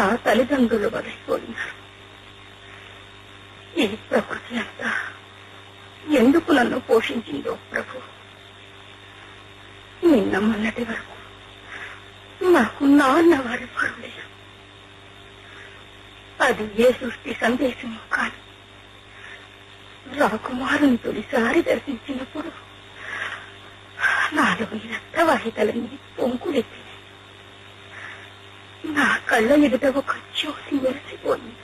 నా తల్లిదండ్రులు వదిలిపోయినారు ఈ ప్రకృతి అంతా ఎందుకు నన్ను పోషించిందో ప్రభు నిన్న మొన్నటి వరకు నాకు నాన్న వారి లేరు అది ఏ సృష్టి సందేశము కాదు రాకుమారుని తొలిసారి దర్శించినప్పుడు నాలో ఈ రక్తవాహికలన్నీ పొంకులెత్తి నా కళ్ళ ఎదుట ఒక జ్యోతి మెరిసిపోయింది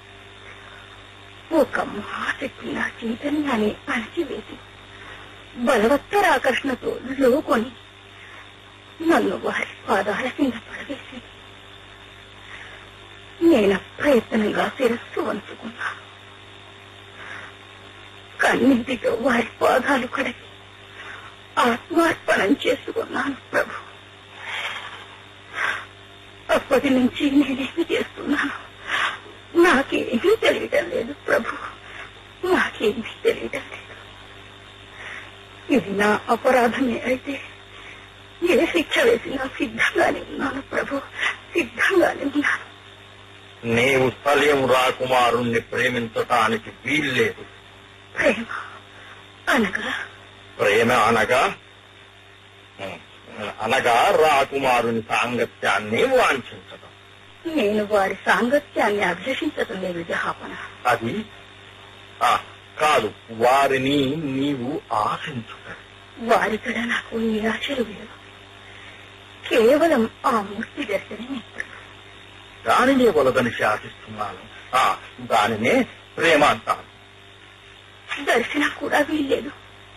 ఒక మహాశక్తి నా చైతన్యాన్ని అణచివేసి బలవత్తర ఆకర్షణతో లోకొని నన్ను వారి పాదాల కింద పడవేసింది నేను ప్రయత్నంగా శిరస్సు వంచుకున్నా కన్నీటితో వారి పాదాలు కడిగి ఆత్మార్పణం చేసుకున్నాను ప్రభు అప్పటి నుంచి నేనేమి చేస్తున్నాను నాకేమీ తెలియటం లేదు ప్రభు నాకేమీ తెలియటం లేదు ఇది నా అపరాధమే అయితే ఏ శిక్ష వేసినా సిద్ధంగానే ఉన్నాను ప్రభు సిద్ధంగానే ఉన్నాను నీవు సలీం రాకుమారుణ్ణి ప్రేమించటానికి వీల్లేదు ప్రేమ అనగా ప్రేమ అనగా అనగా రాకుమారుని సాంగత్యాన్ని వాంఛించడం నేను వారి సాంగత్యాన్ని అభిలషించటం లేదు జహాపన అది ఆ, కాదు వారిని నీవు ఆశించుట వారికడ నాకు నిరాశలు లేవు కేవలం ఆ మూర్తి దర్శనమే ప్రభు. దానినే వలదని శాసిస్తున్నాను ఆ, దానినే ప్రేమ అంటాను దర్శనం కూడా వీల్లేదు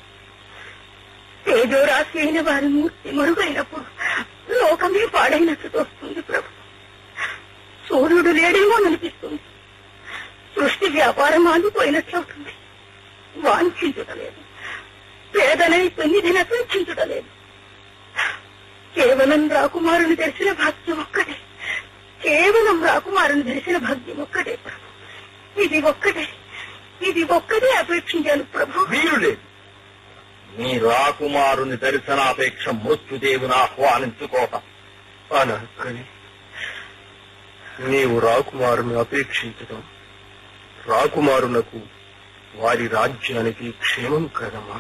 తేజోరాశి అయిన వారి మూర్తి మరుగైనప్పుడు లోకమే పాడైనట్టు తోస్తుంది ప్రభు సూర్యుడు లేడేమో అనిపిస్తుంది సృష్టి వ్యాపారం ఆగిపోయినట్లవుతుంది వాంఛించుటలేదు పేదనై పెన్నిదినతో చించుటలేదు కేవలం రాకుమారుని దర్శన భాగ్యం ఒక్కటే కేవలం రాకుమారుని దర్శన భాగ్యం ఒక్కటే ప్రభు ఇది ఒక్కటే ఇది ఒక్కటే అపేక్షించాను ప్రభు వీరులేదు నీ రాకుమారుని దర్శనాపేక్ష మృత్యుదేవుని ఆహ్వానించుకోట అనక్కని నీవు రాకుమారుని అపేక్షించడం రాకుమారునకు వారి రాజ్యానికి క్షేమం కదమ్మా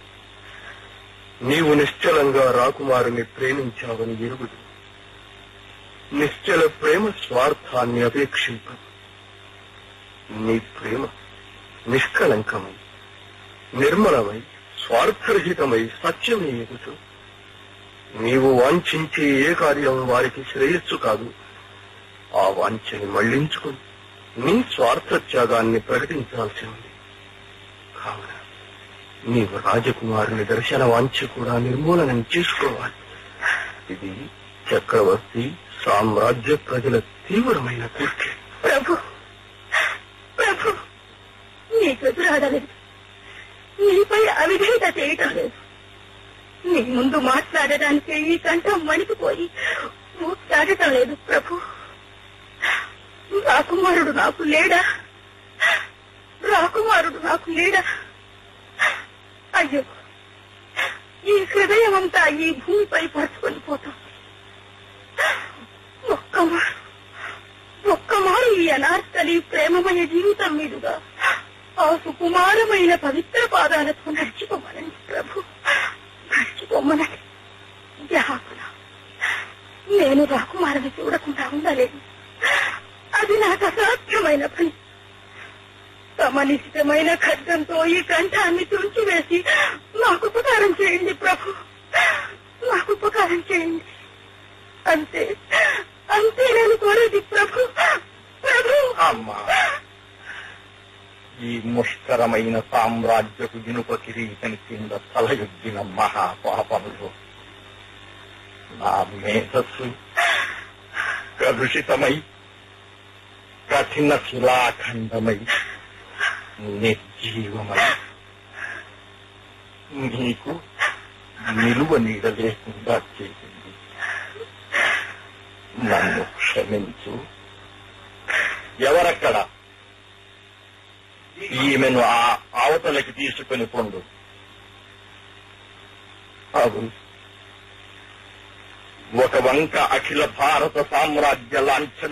నీవు నిశ్చలంగా రాకుమారుని ప్రేమించావని ఎరుగుదు నిశ్చల ప్రేమ స్వార్థాన్ని అపేక్షింపదు నీ ప్రేమ నిష్కలంకమై నిర్మలమై స్వార్థరహితమై సత్యమే ఎగుచు నీవు వాంఛించే ఏ కార్యం వారికి శ్రేయస్సు కాదు ఆ వాంఛని మళ్లించుకుని నీ స్వార్థ త్యాగాన్ని ప్రకటించాల్సి ఉంది కావున నీవు రాజకుమారుని దర్శన వాంఛ కూడా నిర్మూలనం చేసుకోవాలి ఇది చక్రవర్తి సామ్రాజ్య ప్రజల తీవ్రమైన కోరిక ప్రభు ప్రభు నీకు ఎదురాడలేదు నీపై అవిధేయత చేయటం లేదు నీ ముందు మాట్లాడడానికి ఈ కంఠం వణికిపోయి మాట్లాడటం లేదు ప్రభు రాకుమారుడు నాకు లేడా రాకుమారుడు నాకు లేడా అయ్యో ఈ హృదయం అంతా ఈ భూమిపై పరుచుకొని పోతాం ఒక్క మారు ఒక్క మారు ఈ అనార్కలి ప్రేమమయ జీవితం మీదుగా ఆ సుకుమారమైన పవిత్ర పాదాలతో నడిచిపోమనండి ప్రభు నడిచిపోమనండి జహాపున నేను రాకుమారని చూడకుండా ఉండలేను అది నాకు అసాధ్యమైన పని తమ నిశ్చితమైన ఖడ్గంతో ఈ కంఠాన్ని తుంచివేసి నాకు ఉపకారం చేయండి ప్రభు నాకు ఉపకారం చేయండి అంతే అంతే నేను కోరేది ప్రభు ప్రభు అమ్మా ఈ ముష్కరమైన సామ్రాజ్యపు ఇనుప కిరీటని కింద తలయొగ్గిన మహాపాపములు నా మేధస్సు కలుషితమై కఠిన శిలాఖండమై నిర్జీవమై నీకు నిలువ నీడ లేకుండా చేసింది నన్ను క్షమించు ఎవరక్కడ ఈమెను ఆ అవతలకి తీసుకుని పొండు అవును ఒక వంక అఖిల భారత సామ్రాజ్య లాంఛన